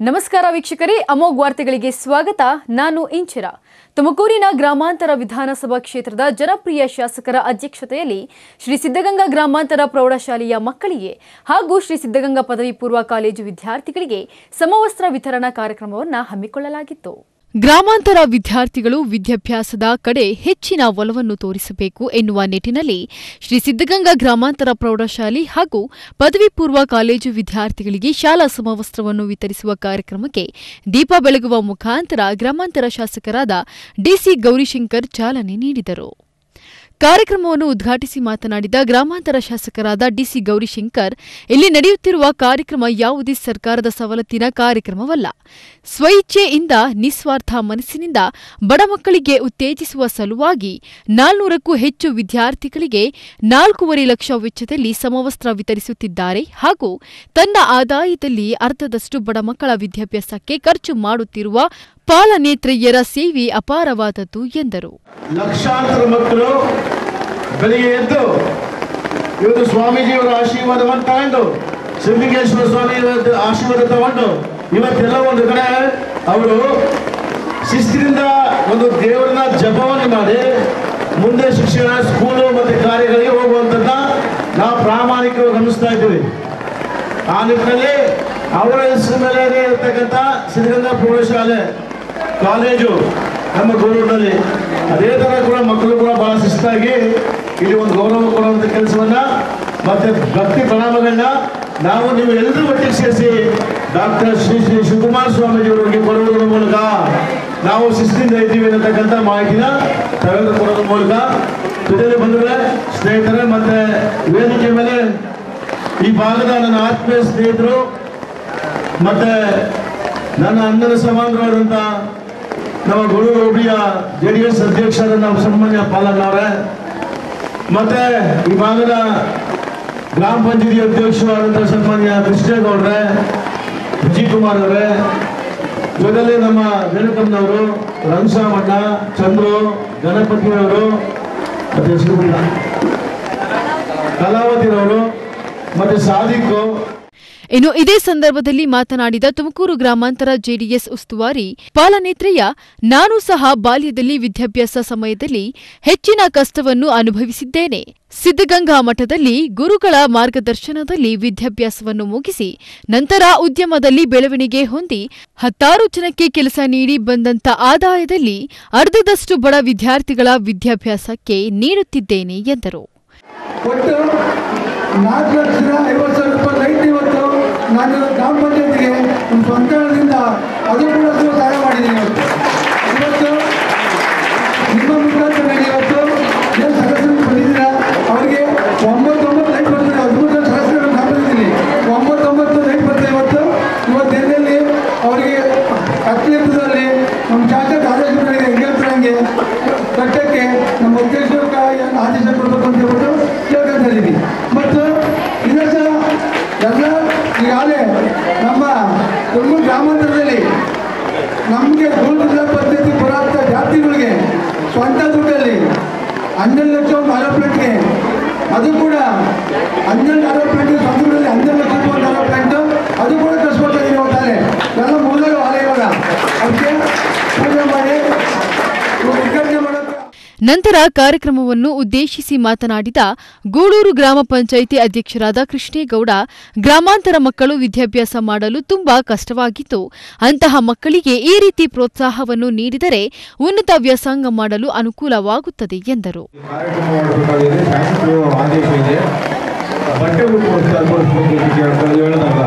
ನಮಸ್ಕಾರ ವೀಕ್ಷಕರೇ ಅಮೋಘ್ ವಾರ್ತೆಗಳಿಗೆ ಸ್ವಾಗತ ನಾನು ಇಂಚಿರ ತುಮಕೂರಿನ ಗ್ರಾಮಾಂತರ ವಿಧಾನಸಭಾ ಕ್ಷೇತ್ರದ ಜನಪ್ರಿಯ ಶಾಸಕರ ಅಧ್ಯಕ್ಷತೆಯಲ್ಲಿ ಶ್ರೀ ಸಿದ್ಧಗಂಗಾ ಗ್ರಾಮಾಂತರ ಪ್ರೌಢಶಾಲೆಯ ಮಕ್ಕಳಿಗೆ ಹಾಗೂ ಶ್ರೀ ಸಿದ್ಧಗಂಗಾ ಪದವಿ ಪೂರ್ವ ಕಾಲೇಜು ವಿದ್ಯಾರ್ಥಿಗಳಿಗೆ ಸಮವಸ್ತ್ರ ವಿತರಣಾ ಕಾರ್ಯಕ್ರಮವನ್ನು ಹಮ್ಮಿಕೊಳ್ಳಲಾಗಿತ್ತು ಗ್ರಾಮಾಂತರ ವಿದ್ಯಾರ್ಥಿಗಳು ವಿದ್ಯಾಭ್ಯಾಸದ ಕಡೆ ಹೆಚ್ಚಿನ ಒಲವನ್ನು ತೋರಿಸಬೇಕು ಎನ್ನುವ ನಿಟ್ಟಿನಲ್ಲಿ ಶ್ರೀ ಸಿದ್ಧಗಂಗಾ ಗ್ರಾಮಾಂತರ ಪ್ರೌಢಶಾಲೆ ಹಾಗೂ ಪದವಿ ಪೂರ್ವ ಕಾಲೇಜು ವಿದ್ಯಾರ್ಥಿಗಳಿಗೆ ಶಾಲಾ ಸಮವಸ್ತ್ರವನ್ನು ವಿತರಿಸುವ ಕಾರ್ಯಕ್ರಮಕ್ಕೆ ದೀಪ ಬೆಳಗುವ ಮುಖಾಂತರ ಗ್ರಾಮಾಂತರ ಶಾಸಕರಾದ ಡಿಸಿ ಗೌರಿಶಂಕರ್ ಚಾಲನೆ ನೀಡಿದರು ಕಾರ್ಯಕ್ರಮವನ್ನು ಉದ್ಘಾಟಿಸಿ ಮಾತನಾಡಿದ ಗ್ರಾಮಾಂತರ ಶಾಸಕರಾದ ಡಿಸಿ ಗೌರಿಶಂಕರ್ ಇಲ್ಲಿ ನಡೆಯುತ್ತಿರುವ ಕಾರ್ಯಕ್ರಮ ಯಾವುದೇ ಸರ್ಕಾರದ ಸವಲತ್ತಿನ ಕಾರ್ಯಕ್ರಮವಲ್ಲ ಸ್ವಇಚ್ಛೆಯಿಂದ ನಿಸ್ವಾರ್ಥ ಮನಸ್ಸಿನಿಂದ ಬಡ ಮಕ್ಕಳಿಗೆ ಉತ್ತೇಜಿಸುವ ಸಲುವಾಗಿ ನಾಲ್ನೂರಕ್ಕೂ ಹೆಚ್ಚು ವಿದ್ಯಾರ್ಥಿಗಳಿಗೆ ನಾಲ್ಕೂವರೆ ಲಕ್ಷ ವೆಚ್ಚದಲ್ಲಿ ಸಮವಸ್ತ್ರ ವಿತರಿಸುತ್ತಿದ್ದಾರೆ ಹಾಗೂ ತನ್ನ ಆದಾಯದಲ್ಲಿ ಅರ್ಧದಷ್ಟು ಬಡ ಮಕ್ಕಳ ವಿದ್ಯಾಭ್ಯಾಸಕ್ಕೆ ಖರ್ಚು ಮಾಡುತ್ತಿರುವ ಪಾಲನೇತ್ರೆಯರ ಸೇವೆ ಅಪಾರವಾದದ್ದು ಎಂದರು ಲಕ್ಷಾಂತರ ಮಕ್ಕಳು ಬೆಳಿಗ್ಗೆ ಎದ್ದು ಇವತ್ತು ಸ್ವಾಮೀಜಿಯವರ ಆಶೀರ್ವಾದವನ್ನು ತಗೊಂಡು ಸಿದ್ಧಲಿಂಗೇಶ್ವರ ಸ್ವಾಮಿ ಆಶೀರ್ವಾದ ತಗೊಂಡು ಇವತ್ತೆಲ್ಲ ಒಂದು ಕಡೆ ಅವರು ಶಿಸ್ತಿನಿಂದ ಒಂದು ದೇವರನ್ನ ಜಪವನ್ನು ಮಾಡಿ ಮುಂದೆ ಶಿಕ್ಷಣ ಸ್ಕೂಲು ಮತ್ತೆ ಕಾರ್ಯಗಳಿಗೆ ಹೋಗುವಂಥದ್ದನ್ನ ನಾವು ಪ್ರಾಮಾಣಿಕವಾಗಿ ಗಮನಿಸ್ತಾ ಇದ್ದೀವಿ ಆ ನಿಟ್ಟಿನಲ್ಲಿ ಅವರ ಹೆಸರು ಮೇಲೆ ಇರತಕ್ಕಂಥ ಸಿದ್ಧಗಂಗಾ ಪ್ರೌಢಶಾಲೆ ಕಾಲೇಜು ನಮ್ಮ ಗೌರವದಲ್ಲಿ ಅದೇ ಥರ ಕೂಡ ಮಕ್ಕಳು ಕೂಡ ಬಹಳ ಶಿಸ್ತಾಗಿ ಇಲ್ಲಿ ಒಂದು ಗೌರವ ಕೊಡುವಂಥ ಕೆಲಸವನ್ನ ಮತ್ತೆ ಭಕ್ತಿ ಪ್ರಣಾಮಗಳನ್ನ ನಾವು ನೀವು ಎಲ್ಲರೂ ಒಟ್ಟಿಗೆ ಸೇರಿಸಿ ಡಾಕ್ಟರ್ ಶ್ರೀ ಶ್ರೀ ಶಿವಕುಮಾರ ಸ್ವಾಮೀಜಿಯವರಿಗೆ ಕೊಡುವುದರ ಮೂಲಕ ನಾವು ಶಿಸ್ತಿಂದ ಇದ್ದೀವಿ ಅನ್ನತಕ್ಕಂಥ ಮಾಹಿತಿನ ತೆಗೆದುಕೊಡೋದ್ರ ಮೂಲಕ ಜೊತೆಯಲ್ಲಿ ಬಂದರೆ ಸ್ನೇಹಿತರೆ ಮತ್ತೆ ವೇದಿಕೆ ಮೇಲೆ ಈ ಭಾಗದ ನನ್ನ ಆತ್ಮೀಯ ಸ್ನೇಹಿತರು ಮತ್ತೆ ನನ್ನ ಅಣ್ಣನ ಸಮಾನರಾದಂಥ ನಮ್ಮ ಗುರು ಹೋಬಳಿಯ ಜೆ ಡಿ ಎಸ್ ಅಧ್ಯಕ್ಷರ ನಮ್ಮ ಸನ್ಮಾನ್ಯ ಪಾಲನ್ ಅವರೇ ಮತ್ತೆ ಈ ಭಾಗದ ಗ್ರಾಮ ಪಂಚಾಯತಿ ಅಧ್ಯಕ್ಷರಾದಂಥ ಸನ್ಮಾನ್ಯ ಕೃಷ್ಣೇಗೌಡ್ರೆ ವಿಜಯ್ ಕುಮಾರ್ ಅವರೇ ಜೊತೆಲಿ ನಮ್ಮ ರೇಣುಕಮ್ಮನವರು ರಂಗಸಾಮಣ್ಣ ಚಂದ್ರು ಗಣಪತಿಯವರು ಮತ್ತೆ ಹೆಸರು ಬಿಡ ಕಲಾವತಿರವರು ಮತ್ತೆ ಸಾದಿಕ್ಕು ಇನ್ನು ಇದೇ ಸಂದರ್ಭದಲ್ಲಿ ಮಾತನಾಡಿದ ತುಮಕೂರು ಗ್ರಾಮಾಂತರ ಜೆಡಿಎಸ್ ಉಸ್ತುವಾರಿ ಪಾಲನೇತ್ರೆಯ ನಾನು ಸಹ ಬಾಲ್ಯದಲ್ಲಿ ವಿದ್ಯಾಭ್ಯಾಸ ಸಮಯದಲ್ಲಿ ಹೆಚ್ಚಿನ ಕಷ್ಟವನ್ನು ಅನುಭವಿಸಿದ್ದೇನೆ ಸಿದ್ಧಗಂಗಾ ಮಠದಲ್ಲಿ ಗುರುಗಳ ಮಾರ್ಗದರ್ಶನದಲ್ಲಿ ವಿದ್ಯಾಭ್ಯಾಸವನ್ನು ಮುಗಿಸಿ ನಂತರ ಉದ್ಯಮದಲ್ಲಿ ಬೆಳವಣಿಗೆ ಹೊಂದಿ ಹತ್ತಾರು ಜನಕ್ಕೆ ಕೆಲಸ ನೀಡಿ ಬಂದಂತ ಆದಾಯದಲ್ಲಿ ಅರ್ಧದಷ್ಟು ಬಡ ವಿದ್ಯಾರ್ಥಿಗಳ ವಿದ್ಯಾಭ್ಯಾಸಕ್ಕೆ ನೀಡುತ್ತಿದ್ದೇನೆ ಎಂದರು ಒಟ್ಟು ನಾಲ್ಕು ಲಕ್ಷದ ಐವತ್ತು ಸಾವಿರ ರೂಪಾಯಿ ಲೈಟ್ ಇವತ್ತು ನಾನು ಗ್ರಾಮ ಪಂಚಾಯತ್ಗೆ ನಮ್ಮ ಸ್ವಂತ ಹಣದಿಂದ ಅದು ಕೂಡ ಸ್ವಲ್ಪ ಸಹಾಯ ಮಾಡಿದ್ದೀನಿ ಇವತ್ತು ಇವತ್ತು ನಿಮ್ಮ ಮುಖಾಂತರ ನಾನು ಇವತ್ತು ಏನು ಸದಸ್ಯರು ಬಂದಿದ್ದೀರಾ ಅವರಿಗೆ ಒಂಬತ್ತೊಂಬತ್ತು ಲೈಟ್ ಬರ್ತದೆ ಹದಿಮೂರು ಸದಸ್ಯರು ನಾನು ಬಂದಿದ್ದೀನಿ ಒಂಬತ್ತೊಂಬತ್ತು ಲೈಟ್ ಬರ್ತದೆ ಇವತ್ತು ಇವತ್ತು ಎಲ್ಲೆಲ್ಲಿ ಅವರಿಗೆ ಅತ್ಯಂತದಲ್ಲಿ ನಮ್ಮ ಶಾಸಕ ಆದೇಶಗಳಿಗೆ ಹೇಳ್ತಾರಂಗೆ ಕಟ್ಟಕ್ಕೆ ನಮ್ಮ ಉದ್ದೇಶಕ್ಕೆ ಏನು ಆದೇಶ ಕೊಡಬೇಕು ಅಂತ ಹೇಳ್ಬಿಟ್ಟು ಕೇಳ್ಕೊತಾ ಇದ್ದೀವಿ ಮತ್ತು ಇನ್ನೂ ಸಹ ಎಲ್ಲ ಈಗಾಗಲೇ ನಮ್ಮ ತುಮಕೂರು ಗ್ರಾಮಾಂತರದಲ್ಲಿ ನಮಗೆ ದೂರದ ಪದ್ಧತಿ ಬರುವಂಥ ಜಾತಿಗಳಿಗೆ ಸ್ವಂತ ದುಡ್ಡಲ್ಲಿ ಹನ್ನೆರಡು ಲಕ್ಷ ಒಂದು ಅಲೋಟ್ಮೆಂಟ್ಗೆ ಅದು ಕೂಡ ಹನ್ನೆರಡು ಅಲೋಟ್ಮೆಂಟ್ ಸ್ವಂತ ದುಡ್ಡಲ್ಲಿ ಹನ್ನೆರಡು ಲಕ್ಷ ಒಂದು ಅಲೋಟ್ಮೆಂಟ್ ಅದು ಕೂಡ ಕಳಿಸ್ಕೊಳ್ತಾ ಇದೀವಿ ಹೋಗ್ತಾರೆ ಎಲ್ಲ ಮುಗಿದಾಗ ಆಲಯ ಇವಾಗ ಅದಕ್ಕೆ ಪೂಜೆ ಮಾಡಿ ಉದ್ಘಾಟನೆ ಮಾಡೋದು ನಂತರ ಕಾರ್ಯಕ್ರಮವನ್ನು ಉದ್ದೇಶಿಸಿ ಮಾತನಾಡಿದ ಗೂಳೂರು ಗ್ರಾಮ ಪಂಚಾಯಿತಿ ಅಧ್ಯಕ್ಷರಾದ ಕೃಷ್ಣೇಗೌಡ ಗ್ರಾಮಾಂತರ ಮಕ್ಕಳು ವಿದ್ಯಾಭ್ಯಾಸ ಮಾಡಲು ತುಂಬಾ ಕಷ್ಟವಾಗಿತ್ತು ಅಂತಹ ಮಕ್ಕಳಿಗೆ ಈ ರೀತಿ ಪ್ರೋತ್ಸಾಹವನ್ನು ನೀಡಿದರೆ ಉನ್ನತ ವ್ಯಾಸಂಗ ಮಾಡಲು ಅನುಕೂಲವಾಗುತ್ತದೆ ಎಂದರು ಕಾರ್ಯಕ್ರಮ ಮಾಡಬೇಕಾಗಿದೆ ಬ್ಯಾಂಕು ಆದೇಶ ಇದೆ ಬಟ್ಟೆ ಕೊಡಿಸ್ತಾ ಕೊಡಿಸ್ಬೇಕು ಅಂತ ಕೇಳ್ಕೊಂಡು ಹೇಳಿದಾಗ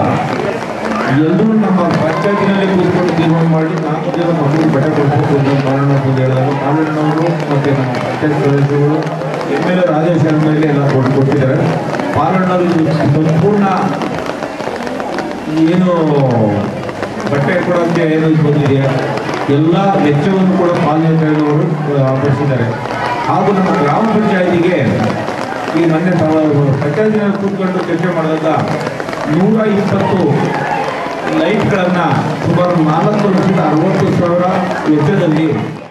ಎಲ್ಲರೂ ನಮ್ಮ ಪಂಚಾಯತಿನಲ್ಲಿ ಕೂತ್ಕೊಂಡು ತೀರ್ಮಾನ ಮಾಡಿ ನಾಲ್ಕು ಜನ ಮಕ್ಕಳಿಗೆ ಬಟ್ಟೆ ಕೊಡಿಸ್ಬೇಕು ಅಂತ ಮಾಡೋಣ ಅಂತ ಹೇಳಿದಾಗ ಕಾನೂನವರು ಮತ್ತು ನಮ್ಮ ಪಂಚಾಯತ್ ಸದಸ್ಯರು ಎಮ್ ಎಲ್ ಎರ್ ಆದೇಶದ ಮೇಲೆ ಎಲ್ಲ ಕೊಟ್ಟು ಕೊಟ್ಟಿದ್ದಾರೆ ಪಾಲಣ್ಣರು ಇದು ಸಂಪೂರ್ಣ ಏನು ಬಟ್ಟೆ ಕೊಡೋಕ್ಕೆ ಏನು ಇದು ಬಂದಿದೆ ಎಲ್ಲ ವೆಚ್ಚವನ್ನು ಕೂಡ ಪಾಲನೆಯವರು ಆವರಿಸಿದ್ದಾರೆ ಹಾಗೂ ನಮ್ಮ ಗ್ರಾಮ ಪಂಚಾಯತಿಗೆ ಈ ಮೊನ್ನೆ ಪಂಚಾಯತಿನಲ್ಲಿ ಕೂತ್ಕೊಂಡು ಚರ್ಚೆ ಮಾಡಿದಾಗ ನೂರ ಇಪ್ಪತ್ತು ಲೈಟ್ಗಳನ್ನು ಸುಮಾರು ನಾಲ್ಕು ಲಕ್ಷದ ಅರವತ್ತು ಸಾವಿರ ವೆಚ್ಚದಲ್ಲಿ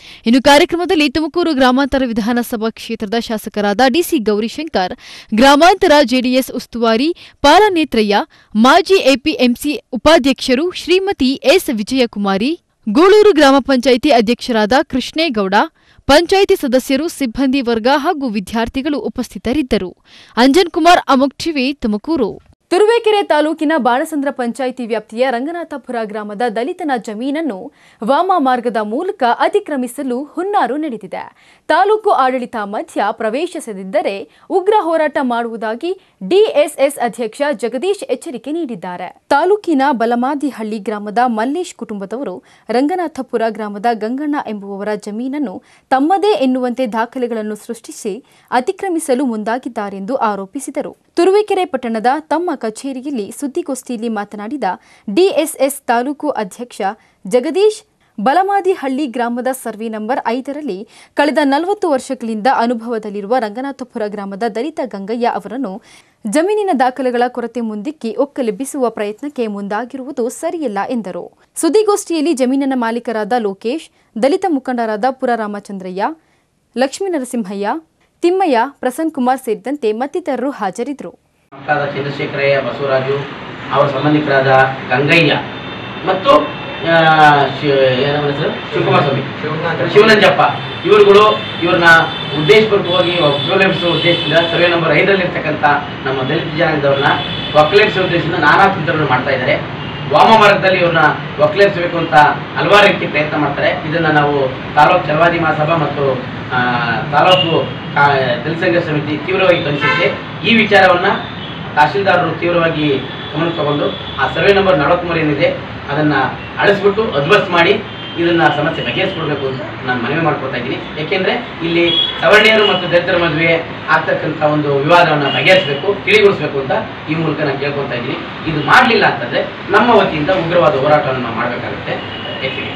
ಇನ್ನು ಕಾರ್ಯಕ್ರಮದಲ್ಲಿ ತುಮಕೂರು ಗ್ರಾಮಾಂತರ ವಿಧಾನಸಭಾ ಕ್ಷೇತ್ರದ ಶಾಸಕರಾದ ಡಿಸಿ ಗೌರಿಶಂಕರ್ ಗ್ರಾಮಾಂತರ ಜೆಡಿಎಸ್ ಉಸ್ತುವಾರಿ ಪಾಲನೇತ್ರಯ್ಯ ಮಾಜಿ ಎಪಿಎಂಸಿ ಉಪಾಧ್ಯಕ್ಷರು ಶ್ರೀಮತಿ ಎಸ್ ವಿಜಯಕುಮಾರಿ ಗೂಳೂರು ಗ್ರಾಮ ಪಂಚಾಯಿತಿ ಅಧ್ಯಕ್ಷರಾದ ಕೃಷ್ಣೇಗೌಡ ಪಂಚಾಯಿತಿ ಸದಸ್ಯರು ಸಿಬ್ಬಂದಿ ವರ್ಗ ಹಾಗೂ ವಿದ್ಯಾರ್ಥಿಗಳು ಉಪಸ್ಥಿತರಿದ್ದರು ಅಂಜನ್ ಕುಮಾರ್ ಅಮೋಕ್ ಟಿವಿ ತುಮಕೂರು ತುರುವೇಕೆರೆ ತಾಲೂಕಿನ ಬಾಣಸಂದ್ರ ಪಂಚಾಯಿತಿ ವ್ಯಾಪ್ತಿಯ ರಂಗನಾಥಪುರ ಗ್ರಾಮದ ದಲಿತನ ಜಮೀನನ್ನು ವಾಮ ಮಾರ್ಗದ ಮೂಲಕ ಅತಿಕ್ರಮಿಸಲು ಹುನ್ನಾರು ನಡೆದಿದೆ ತಾಲೂಕು ಆಡಳಿತ ಮಧ್ಯ ಪ್ರವೇಶಿಸದಿದ್ದರೆ ಉಗ್ರ ಹೋರಾಟ ಮಾಡುವುದಾಗಿ ಡಿಎಸ್ಎಸ್ ಅಧ್ಯಕ್ಷ ಜಗದೀಶ್ ಎಚ್ಚರಿಕೆ ನೀಡಿದ್ದಾರೆ ತಾಲೂಕಿನ ಬಲಮಾದಿಹಳ್ಳಿ ಗ್ರಾಮದ ಮಲ್ಲೇಶ್ ಕುಟುಂಬದವರು ರಂಗನಾಥಪುರ ಗ್ರಾಮದ ಗಂಗಣ್ಣ ಎಂಬುವವರ ಜಮೀನನ್ನು ತಮ್ಮದೇ ಎನ್ನುವಂತೆ ದಾಖಲೆಗಳನ್ನು ಸೃಷ್ಟಿಸಿ ಅತಿಕ್ರಮಿಸಲು ಮುಂದಾಗಿದ್ದಾರೆಂದು ಆರೋಪಿಸಿದರು ತುರುವೇಕೆರೆ ಪಟ್ಟಣದ ತಮ್ಮ ಕಚೇರಿಯಲ್ಲಿ ಸುದ್ದಿಗೋಷ್ಠಿಯಲ್ಲಿ ಮಾತನಾಡಿದ ಡಿಎಸ್ಎಸ್ ತಾಲೂಕು ಅಧ್ಯಕ್ಷ ಜಗದೀಶ್ ಬಲಮಾದಿಹಳ್ಳಿ ಗ್ರಾಮದ ಸರ್ವೆ ನಂಬರ್ ಐದರಲ್ಲಿ ಕಳೆದ ನಲವತ್ತು ವರ್ಷಗಳಿಂದ ಅನುಭವದಲ್ಲಿರುವ ರಂಗನಾಥಪುರ ಗ್ರಾಮದ ದಲಿತ ಗಂಗಯ್ಯ ಅವರನ್ನು ಜಮೀನಿನ ದಾಖಲೆಗಳ ಕೊರತೆ ಮುಂದಿಕ್ಕಿ ಒಕ್ಕಲೆಬ್ಬಿಸುವ ಪ್ರಯತ್ನಕ್ಕೆ ಮುಂದಾಗಿರುವುದು ಸರಿಯಲ್ಲ ಎಂದರು ಸುದ್ದಿಗೋಷ್ಠಿಯಲ್ಲಿ ಜಮೀನಿನ ಮಾಲೀಕರಾದ ಲೋಕೇಶ್ ದಲಿತ ಮುಖಂಡರಾದ ಪುರರಾಮಚಂದ್ರಯ್ಯ ಲಕ್ಷ್ಮೀ ನರಸಿಂಹಯ್ಯ ತಿಮ್ಮಯ್ಯ ಪ್ರಸನ್ ಕುಮಾರ್ ಸೇರಿದಂತೆ ಮತ್ತಿತರರು ಹಾಜರಿದ್ದರು ಮಕ್ಕಳಾದ ಚಂದ್ರಶೇಖರಯ್ಯ ಬಸವರಾಜು ಅವರ ಸಂಬಂಧಿಕರಾದ ಗಂಗಯ್ಯ ಮತ್ತು ಆ, ಶಿ- ಏನವನ ಹೆಸರು ಶಿವಕುಮಾರ ಸ್ವಾಮಿ ಶಿವನಂಜಪ್ಪ ಇವರುಗಳು ಇವ್ರನ್ನ ಉದ್ದೇಶಪೂರ್ವಕವಾಗಿ ಒಕ್ಕಲೆಬ್ಬಿಸುವ ಉದ್ದೇಶದಿಂದ ಸರ್ವೆ ನಂಬರ್ ಐದರಲ್ಲಿ ಇರ್ತಕ್ಕಂಥ ನಮ್ಮ ದಲಿತ ಜನಾಂಗದವ್ರನ್ನ ಒಕ್ಕಲೆಬ್ಬಿಸುವ ಉದ್ದೇಶದಿಂದ ನಾನಾ ತಂತ್ರಗಳನ್ನು ಮಾಡ್ತಾ ಇದ್ದಾರೆ ವಾಮ ಮಾರ್ಗದಲ್ಲಿ ಇವ್ರನ್ನ ಒಕ್ಕಲೆಬ್ಬಿಸಬೇಕು ಅಂತ ಹಲವಾರು ರೀತಿ ಪ್ರಯತ್ನ ಮಾಡ್ತಾರೆ ಇದನ್ನ ನಾವು ತಾಲೂಕು ಚಲವಾದಿ ಮಹಾಸಭಾ ಮತ್ತು ಆ, ತಾಲೂಕು ಆ, ದಲಿತ ಸಂಘರ್ಷ ಸಮಿತಿ ತೀವ್ರವಾಗಿ ಖಂಡಿಸುತ್ತೆ ಈ ವಿಚಾರವನ್ನ ತಹಶೀಲ್ದಾರರು ತೀವ್ರವಾಗಿ ಗಮನಕ್ಕೆ ತಗೊಂಡು ಆ ಸರ್ವೆ ನಂಬರ್ ನಲವತ್ತ್ಮೂರು ಏನಿದೆ ಅದನ್ನ ಅಳಿಸ್ಬಿಟ್ಟು ಅದ್ವಸ್ತ್ ಮಾಡಿ ಇದನ್ನ ಸಮಸ್ಯೆ ಬಗೆಹರಿಸ್ಕೊಡ್ಬೇಕು ಅಂತ ನಾನು ಮನವಿ ಮಾಡ್ಕೊತಾ ಇದ್ದೀನಿ ಯಾಕೆಂದ್ರೆ ಇಲ್ಲಿ ಸವರ್ಣೀಯರು ಮತ್ತು ದಲಿತರ ಮದುವೆ ಆಗ್ತಕ್ಕಂಥ ಒಂದು ವಿವಾದವನ್ನು ಬಗೆಹರಿಸಬೇಕು ತಿಳಿಗೊಳಿಸಬೇಕು ಅಂತ ಈ ಮೂಲಕ ನಾನು ಕೇಳ್ಕೊತಾ ಇದ್ದೀನಿ ಇದು ಮಾಡಲಿಲ್ಲ ಅಂತಂದ್ರೆ ನಮ್ಮ ವತಿಯಿಂದ ಉಗ್ರವಾದ ಹೋರಾಟವನ್ನು ನಾವು ಮಾಡಬೇಕಾಗುತ್ತೆ ಎಚ್ಚರಿಕೆ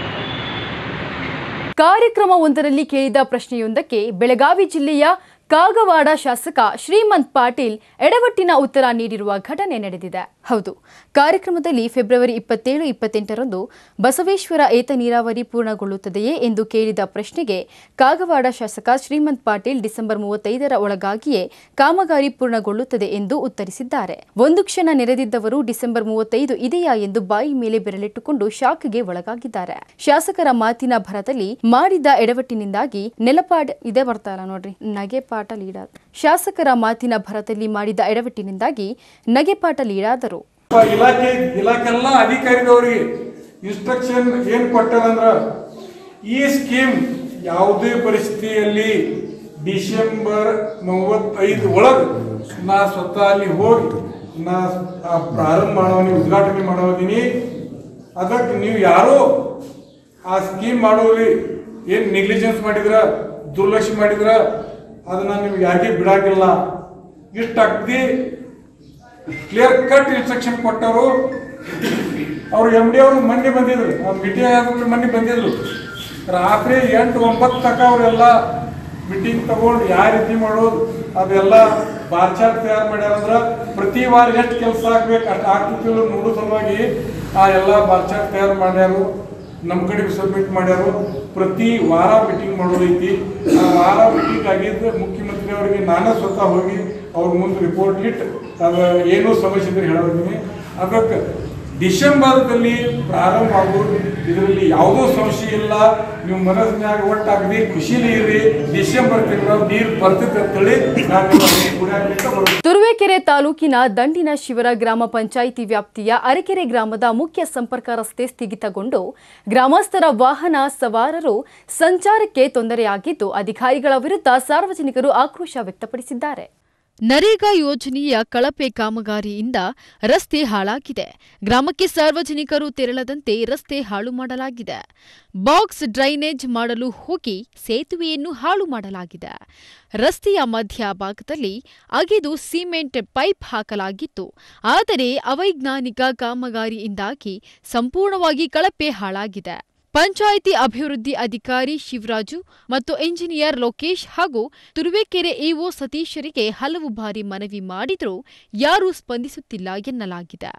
ಕಾರ್ಯಕ್ರಮವೊಂದರಲ್ಲಿ ಕೇಳಿದ ಪ್ರಶ್ನೆಯೊಂದಕ್ಕೆ ಬೆಳಗಾವಿ ಜಿಲ್ಲೆಯ ಕಾಗವಾಡ ಶಾಸಕ ಶ್ರೀಮಂತ್ ಪಾಟೀಲ್ ಎಡವಟ್ಟಿನ ಉತ್ತರ ನೀಡಿರುವ ಘಟನೆ ನಡೆದಿದೆ ಹೌದು ಕಾರ್ಯಕ್ರಮದಲ್ಲಿ ಫೆಬ್ರವರಿ ಇಪ್ಪತ್ತೇಳು ಇಪ್ಪತ್ತೆಂಟರಂದು ಬಸವೇಶ್ವರ ಏತ ನೀರಾವರಿ ಪೂರ್ಣಗೊಳ್ಳುತ್ತದೆಯೇ ಎಂದು ಕೇಳಿದ ಪ್ರಶ್ನೆಗೆ ಕಾಗವಾಡ ಶಾಸಕ ಶ್ರೀಮಂತ್ ಪಾಟೀಲ್ ಡಿಸೆಂಬರ್ ಮೂವತ್ತೈದರ ಒಳಗಾಗಿಯೇ ಕಾಮಗಾರಿ ಪೂರ್ಣಗೊಳ್ಳುತ್ತದೆ ಎಂದು ಉತ್ತರಿಸಿದ್ದಾರೆ ಒಂದು ಕ್ಷಣ ನೆರೆದಿದ್ದವರು ಡಿಸೆಂಬರ್ ಮೂವತ್ತೈದು ಇದೆಯಾ ಎಂದು ಬಾಯಿ ಮೇಲೆ ಬೆರಳಿಟ್ಟುಕೊಂಡು ಶಾಕ್ಗೆ ಒಳಗಾಗಿದ್ದಾರೆ ಶಾಸಕರ ಮಾತಿನ ಭರದಲ್ಲಿ ಮಾಡಿದ ಎಡವಟ್ಟಿನಿಂದಾಗಿ ನೆಲಪಾಡ್ ಇದೇ ಬರ್ತಾ ಇಲ್ಲ ನೋಡ್ರಿ ನಗೆಪಾಟ ಲೀಡಾದ ಶಾಸಕರ ಮಾತಿನ ಭರದಲ್ಲಿ ಮಾಡಿದ ಎಡವಟ್ಟಿನಿಂದಾಗಿ ನಗೆಪಾಟ ಲೀಡಾದರು ಇಲಾಖೆ ಇಲಾಖೆಲ್ಲ ಅಧಿಕಾರಿದವರಿಗೆ ಇನ್ಸ್ಟ್ರಕ್ಷನ್ ಏನ್ ಕೊಟ್ಟಾರಂದ್ರ ಈ ಸ್ಕೀಮ್ ಯಾವುದೇ ಪರಿಸ್ಥಿತಿಯಲ್ಲಿ ಡಿಸೆಂಬರ್ ಮೂವತ್ತೈದು ಒಳಗೆ ನಾ ಸ್ವತಃ ಅಲ್ಲಿ ಹೋಗಿ ನಾ ಆ ಪ್ರಾರಂಭ ಮಾಡೋನಿ ಉದ್ಘಾಟನೆ ಮಾಡೋದೀನಿ ಅದಕ್ಕೆ ನೀವು ಯಾರೋ ಆ ಸ್ಕೀಮ್ ಮಾಡೋರಿ ಏನ್ ನೆಗ್ಲಿಜೆನ್ಸ್ ಮಾಡಿದ್ರ ದುರ್ಲಕ್ಷ್ಯ ಮಾಡಿದ್ರ ಅದನ್ನ ನಿಮ್ಗೆ ಯಾಕೆ ಬಿಡಾಕಿಲ್ಲ ಇಷ್ಟು ಅಗ್ದಿ ಕ್ಲಿಯರ್ ಕಟ್ ಇನ್ಸ್ಟ್ರಕ್ಷನ್ ಕೊಟ್ಟವರು ಅವ್ರು ಎಮ್ ಡಿ ಅವರು ಮೊನ್ನೆ ಬಂದಿದ್ರು ಮೀಟಿಂಗ್ ಆದ್ಮೇಲೆ ಮೊನ್ನೆ ಬಂದಿದ್ರು ರಾತ್ರಿ ಎಂಟು ಒಂಬತ್ತು ತನಕ ಅವರೆಲ್ಲ ಮೀಟಿಂಗ್ ತಗೊಂಡು ಯಾವ ರೀತಿ ಮಾಡೋದು ಅದೆಲ್ಲ ಬಾರ್ ಚಾರ್ಟ್ ತಯಾರು ಮಾಡ್ಯಾರಂದ್ರ ಪ್ರತಿ ವಾರ ಎಷ್ಟು ಕೆಲಸ ಆಗ್ಬೇಕು ಅಷ್ಟು ಆಗ್ತಿಲ್ಲ ನೋಡೋ ಸಲುವಾಗಿ ಆ ಎಲ್ಲ ಬಾರ್ ಚಾರ್ಟ್ ತಯಾರು ಮಾಡ್ಯಾರು ನಮ್ಮ ಕಡೆಗೆ ಸಬ್ಮಿಟ್ ಮಾಡ್ಯಾರು ಪ್ರತಿ ವಾರ ಮೀಟಿಂಗ್ ಮಾಡೋದೈತಿ ಆ ವಾರ ಮೀಟಿಂಗ್ ಆಗಿದ್ದು ಮುಖ್ಯಮಂತ್ರಿ ಅವರಿಗೆ ನಾನೇ ಸ್ವತಃ ಹೋಗಿ ಅವ್ರ ಮುಂದೆ ರಿಪೋರ್ಟ್ ಇಟ್ಟು ಅದು ಏನೂ ಸಮಸ್ಯೆ ಇದ್ರೆ ಹೇಳೋದೀನಿ ಅದಕ್ಕೆ ಡಿಸೆಂಬರ್ದಲ್ಲಿ ಪ್ರಾರಂಭ ಆಗೋದು ಇದರಲ್ಲಿ ಯಾವುದೋ ಸಮಸ್ಯೆ ಇಲ್ಲ ನೀವು ಮನಸ್ಸಿನಾಗ ಒಟ್ಟಾಗದೆ ಖುಷಿಲಿ ಇರ್ರಿ ಡಿಸೆಂಬರ್ ತಿಂಗಳ ನೀರು ಬರ್ತೈತೆ ಅಂತೇಳಿ ನಾನು ನಿಮ್ಮಲ್ಲಿ ಕುಡಿಯಾಕ್ಲಿಕ್ಕೆ ಬರೋದು ತುರುವೇಕೆರೆ ತಾಲೂಕಿನ ದಂಡಿನ ಶಿವರ ಗ್ರಾಮ ಪಂಚಾಯಿತಿ ವ್ಯಾಪ್ತಿಯ ಅರಕೆರೆ ಗ್ರಾಮದ ಮುಖ್ಯ ಸಂಪರ್ಕ ರಸ್ತೆ ಸ್ಥಗಿತಗೊಂಡು ಗ್ರಾಮಸ್ಥರ ವಾಹನ ಸವಾರರು ಸಂಚಾರಕ್ಕೆ ತೊಂದರೆಯಾಗಿದ್ದು ಅಧಿಕಾರಿಗಳ ವಿರುದ್ಧ ಸಾರ್ವಜನಿಕರು ಆಕ್ರೋಶ ವ್ಯಕ್ತಪಡಿಸಿದ್ದಾರೆ ನರೇಗಾ ಯೋಜನೆಯ ಕಳಪೆ ಕಾಮಗಾರಿಯಿಂದ ರಸ್ತೆ ಹಾಳಾಗಿದೆ ಗ್ರಾಮಕ್ಕೆ ಸಾರ್ವಜನಿಕರು ತೆರಳದಂತೆ ರಸ್ತೆ ಹಾಳು ಮಾಡಲಾಗಿದೆ ಬಾಕ್ಸ್ ಡ್ರೈನೇಜ್ ಮಾಡಲು ಹೋಗಿ ಸೇತುವೆಯನ್ನು ಹಾಳು ಮಾಡಲಾಗಿದೆ ರಸ್ತೆಯ ಮಧ್ಯಭಾಗದಲ್ಲಿ ಅಗೆದು ಸಿಮೆಂಟ್ ಪೈಪ್ ಹಾಕಲಾಗಿತ್ತು ಆದರೆ ಅವೈಜ್ಞಾನಿಕ ಕಾಮಗಾರಿಯಿಂದಾಗಿ ಸಂಪೂರ್ಣವಾಗಿ ಕಳಪೆ ಹಾಳಾಗಿದೆ ಪಂಚಾಯಿತಿ ಅಭಿವೃದ್ಧಿ ಅಧಿಕಾರಿ ಶಿವರಾಜು ಮತ್ತು ಇಂಜಿನಿಯರ್ ಲೋಕೇಶ್ ಹಾಗೂ ತುರುವೇಕೆರೆ ಇಒ ಸತೀಶರಿಗೆ ಹಲವು ಬಾರಿ ಮನವಿ ಮಾಡಿದರೂ ಯಾರೂ ಸ್ಪಂದಿಸುತ್ತಿಲ್ಲ ಎನ್ನಲಾಗಿದೆ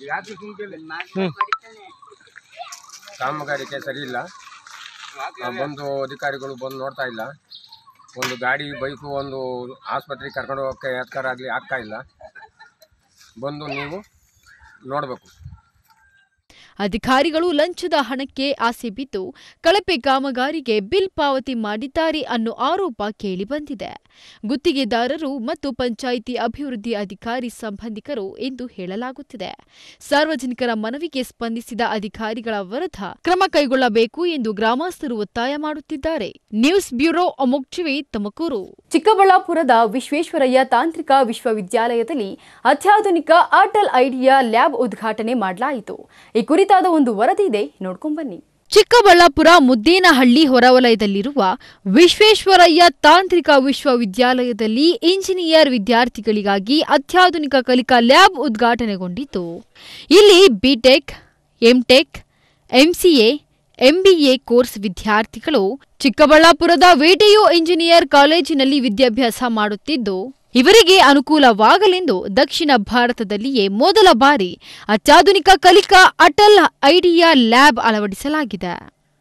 ಕಾಮಗಾರಿಕೆ ಸರಿ ಇಲ್ಲ ಆ, ಬಂದು ಅಧಿಕಾರಿಗಳು ಬಂದು ನೋಡ್ತಾ ಇಲ್ಲ ಒಂದು ಗಾಡಿ ಬೈಕು ಒಂದು ಆಸ್ಪತ್ರೆಗೆ ಕರ್ಕೊಂಡು ಹೋಗೋಕ್ಕೆ ಎತ್ಕಾರ ಆಗಲಿ ಆಗ್ತಾ ಇಲ್ಲ ಬಂದು ನೀವು ನೋಡಬೇಕು ಅಧಿಕಾರಿಗಳು ಲಂಚದ ಹಣಕ್ಕೆ ಆಸೆ ಬಿದ್ದು ಕಳಪೆ ಕಾಮಗಾರಿಗೆ ಬಿಲ್ ಪಾವತಿ ಮಾಡಿದ್ದಾರೆ ಅನ್ನೋ ಆರೋಪ ಕೇಳಿಬಂದಿದೆ ಗುತ್ತಿಗೆದಾರರು ಮತ್ತು ಪಂಚಾಯಿತಿ ಅಭಿವೃದ್ಧಿ ಅಧಿಕಾರಿ ಸಂಬಂಧಿಕರು ಎಂದು ಹೇಳಲಾಗುತ್ತಿದೆ ಸಾರ್ವಜನಿಕರ ಮನವಿಗೆ ಸ್ಪಂದಿಸಿದ ಅಧಿಕಾರಿಗಳ ವಿರುದ್ಧ ಕ್ರಮ ಕೈಗೊಳ್ಳಬೇಕು ಎಂದು ಗ್ರಾಮಸ್ಥರು ಒತ್ತಾಯ ಮಾಡುತ್ತಿದ್ದಾರೆ ನ್ಯೂಸ್ ಬ್ಯೂರೋ ಅಮೋಕ್ಷವಿ ತುಮಕೂರು ಚಿಕ್ಕಬಳ್ಳಾಪುರದ ವಿಶ್ವೇಶ್ವರಯ್ಯ ತಾಂತ್ರಿಕ ವಿಶ್ವವಿದ್ಯಾಲಯದಲ್ಲಿ ಅತ್ಯಾಧುನಿಕ ಅಟಲ್ ಐಡಿಯಾ ಲ್ಯಾಬ್ ಉದ್ಘಾಟನೆ ಮಾಡಲಾಯಿತು ಈ ಕುರಿತಾದ ಒಂದು ವರದಿ ಇದೆ ನೋಡ್ಕೊಂಬನ್ನಿ ಚಿಕ್ಕಬಳ್ಳಾಪುರ ಮುದ್ದೇನಹಳ್ಳಿ ಹೊರವಲಯದಲ್ಲಿರುವ ವಿಶ್ವೇಶ್ವರಯ್ಯ ತಾಂತ್ರಿಕ ವಿಶ್ವವಿದ್ಯಾಲಯದಲ್ಲಿ ಇಂಜಿನಿಯರ್ ವಿದ್ಯಾರ್ಥಿಗಳಿಗಾಗಿ ಅತ್ಯಾಧುನಿಕ ಕಲಿಕಾ ಲ್ಯಾಬ್ ಉದ್ಘಾಟನೆಗೊಂಡಿತು ಇಲ್ಲಿ BTech MTech MCA MBA course ವಿದ್ಯಾರ್ಥಿಗಳು ಚಿಕ್ಕಬಳ್ಳಾಪುರದ ವಿಟಿಯು ಇಂಜಿನಿಯರ್ ಕಾಲೇಜಿನಲ್ಲಿ ವಿದ್ಯಾಭ್ಯಾಸ ಮಾಡುತ್ತಿದ್ದು ಇವರಿಗೆ ಅನುಕೂಲವಾಗಲೆಂದು ದಕ್ಷಿಣ ಭಾರತದಲ್ಲಿಯೇ ಮೊದಲ ಬಾರಿ ಅತ್ಯಾಧುನಿಕ ಕಲಿಕಾ ಅಟಲ್ ಐಡಿಯಾ ಲ್ಯಾಬ್ ಅಳವಡಿಸಲಾಗಿದೆ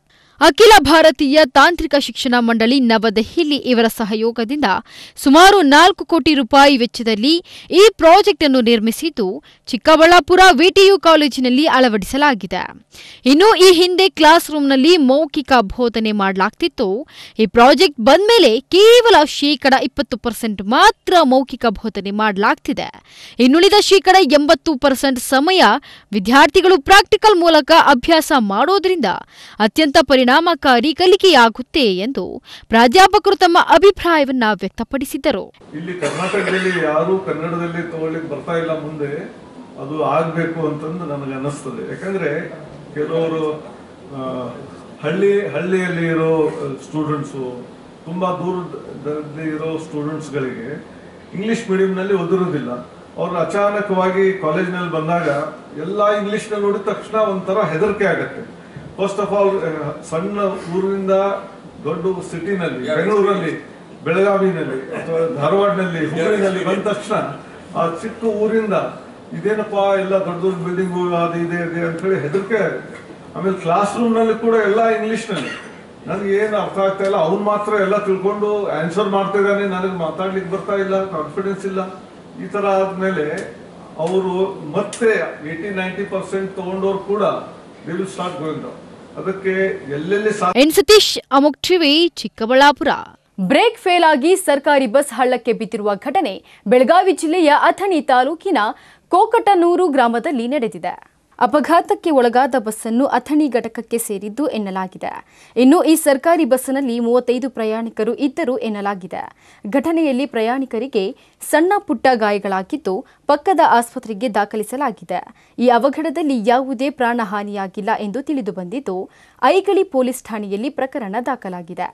ಅಖಿಲ ಭಾರತೀಯ ತಾಂತ್ರಿಕ ಶಿಕ್ಷಣ ಮಂಡಳಿ ನವದೆಹಲಿ ಇವರ ಸಹಯೋಗದಿಂದ ಸುಮಾರು ನಾಲ್ಕು ಕೋಟಿ ರೂಪಾಯಿ ವೆಚ್ಚದಲ್ಲಿ ಈ ಪ್ರಾಜೆಕ್ಟ್ ಅನ್ನು ನಿರ್ಮಿಸಿದ್ದು ಚಿಕ್ಕಬಳ್ಳಾಪುರ ವಿಟಿಯು ಕಾಲೇಜಿನಲ್ಲಿ ಅಳವಡಿಸಲಾಗಿದೆ ಇನ್ನು ಈ ಹಿಂದೆ ಕ್ಲಾಸ್ ರೂಮ್ನಲ್ಲಿ ಮೌಖಿಕ ಬೋಧನೆ ಮಾಡಲಾಗ್ತಿತ್ತು ಈ ಪ್ರಾಜೆಕ್ಟ್ ಬಂದ್ಮೇಲೆ ಕೇವಲ ಶೇಕಡ ಇಪ್ಪತ್ತು ಪರ್ಸೆಂಟ್ ಮಾತ್ರ ಮೌಖಿಕ ಬೋಧನೆ ಮಾಡಲಾಗ್ತಿದೆ ಇನ್ನುಳಿದ ಶೇಕಡ ಎಂಬತ್ತು ಪರ್ಸೆಂಟ್ ಸಮಯ ವಿದ್ಯಾರ್ಥಿಗಳು ಪ್ರಾಕ್ಟಿಕಲ್ ಮೂಲಕ ಅಭ್ಯಾಸ ಮಾಡೋದ್ರಿಂದ ಅತ್ಯಂತ ಪರಿಣಾಮಕಾರಿ ಕಲಿಕೆಯಾಗುತ್ತೆ ಎಂದು ಪ್ರಾಧ್ಯಾಪಕರು ತಮ್ಮ ಅಭಿಪ್ರಾಯವನ್ನ ವ್ಯಕ್ತಪಡಿಸಿದರು ಇಲ್ಲಿ ಕರ್ನಾಟಕದಲ್ಲಿ ಯಾರು ಕನ್ನಡದಲ್ಲಿ ತಗೊಳ್ಳಿಕ್ ಬರ್ತಾ ಇಲ್ಲ ಮುಂದೆ ಅದು ಆಗ್ಬೇಕು ಅಂತಂದು ನನಗೆ ಅನ್ನಿಸ್ತದೆ ಯಾಕಂದ್ರೆ ಕೆಲವರು ಆ, ಹಳ್ಳಿ ಹಳ್ಳಿಯಲ್ಲಿ ಇರೋ ಸ್ಟೂಡೆಂಟ್ಸು ತುಂಬಾ ದೂರದಲ್ಲಿ ಇರೋ ಸ್ಟೂಡೆಂಟ್ಸ್ಗಳಿಗೆ ಇಂಗ್ಲಿಷ್ ಮೀಡಿಯಂನಲ್ಲಿ ಓದಿರೋದಿಲ್ಲ ಅವ್ರು ಅಚಾನಕವಾಗಿ ಕಾಲೇಜ್ನಲ್ಲಿ ಬಂದಾಗ ಎಲ್ಲ ಇಂಗ್ಲಿಷ್ನ ನೋಡಿದ ತಕ್ಷಣ ಒಂಥರ ಹೆದರಿಕೆ ಆಗತ್ತೆ ಫಸ್ಟ್ ಆಫ್ ಆಲ್ ಸಣ್ಣ ಊರಿನಿಂದ ದೊಡ್ಡ ಸಿಟಿನಲ್ಲಿ ಬೆಂಗಳೂರಲ್ಲಿ ಬೆಳಗಾವಿನಲ್ಲಿ ಅಥವಾ ಧಾರವಾಡನಲ್ಲಿ ಹುಬ್ಬಳ್ಳಿನಲ್ಲಿ ಬಂದ ತಕ್ಷಣ ಆ ಚಿಕ್ಕ ಊರಿಂದ ಇದೇನಪ್ಪಾ ಎಲ್ಲ ದೊಡ್ಡ ದೊಡ್ಡ ಬಿಲ್ಡಿಂಗು ಅದು ಇದೆ ಇದೆ ಅಂತ ಹೇಳಿ ಹೆದರಿಕೆ ಆಗುತ್ತೆ ಆಮೇಲೆ ಕ್ಲಾಸ್ ರೂಮ್ ನಲ್ಲಿ ಕೂಡ ಎಲ್ಲ ಇಂಗ್ಲಿಷ್ ನಲ್ಲಿ ನನಗೆ ಏನು ಅರ್ಥ ಆಗ್ತಾ ಇಲ್ಲ ಅವ್ನು ಮಾತ್ರ ಎಲ್ಲ ತಿಳ್ಕೊಂಡು ಆನ್ಸರ್ ಮಾಡ್ತಾ ಇದ್ದಾನೆ ನನಗೆ ಮಾತಾಡ್ಲಿಕ್ಕೆ ಬರ್ತಾ ಇಲ್ಲ ಕಾನ್ಫಿಡೆನ್ಸ್ ಇಲ್ಲ ಈ ತರ ಆದ್ಮೇಲೆ ಅವರು ಮತ್ತೆ ಏಯ್ಟಿ ನೈಂಟಿ ಪರ್ಸೆಂಟ್ ತಗೊಂಡವ್ರು ಕೂಡ they will start going down ಅದಕ್ಕೆ ಎಲ್ಲೆಲ್ಲಿ ಸಾ ಎನ್ ಸತೀಶ್ ಅಮುಕ್ ಟಿವಿ ಚಿಕ್ಕಬಳ್ಳಾಪುರ ಬ್ರೇಕ್ ಫೇಲ್ ಆಗಿ ಸರ್ಕಾರಿ ಬಸ್ ಹಳ್ಳಕ್ಕೆ ಬಿದ್ದಿರುವ ಘಟನೆ ಬೆಳಗಾವಿ ಜಿಲ್ಲೆಯ ಅಥಣಿ ತಾಲೂಕಿನ ಕೋಕಟನೂರು ಗ್ರಾಮದಲ್ಲಿ ನಡೆದಿದೆ ಅಪಘಾತಕ್ಕೆ ಒಳಗಾದ ಬಸ್ಸನ್ನು ಅಥಣಿ ಘಟಕಕ್ಕೆ ಸೇರಿದ್ದು ಎನ್ನಲಾಗಿದೆ ಇನ್ನು ಈ ಸರ್ಕಾರಿ ಬಸ್ಸಿನಲ್ಲಿ ಮೂವತ್ತೈದು ಪ್ರಯಾಣಿಕರು ಇದ್ದರು ಎನ್ನಲಾಗಿದೆ ಘಟನೆಯಲ್ಲಿ ಪ್ರಯಾಣಿಕರಿಗೆ ಸಣ್ಣ ಪುಟ್ಟ ಗಾಯಗಳಾಗಿದ್ದು ಪಕ್ಕದ ಆಸ್ಪತ್ರೆಗೆ ದಾಖಲಿಸಲಾಗಿದೆ ಈ ಅವಘಡದಲ್ಲಿ ಯಾವುದೇ ಪ್ರಾಣಹಾನಿಯಾಗಿಲ್ಲ ಎಂದು ತಿಳಿದು ಬಂದಿದ್ದು ಐಗಳಿ ಪೊಲೀಸ್ ಠಾಣೆಯಲ್ಲಿ ಪ್ರಕರಣ ದಾಖಲಾಗಿದೆ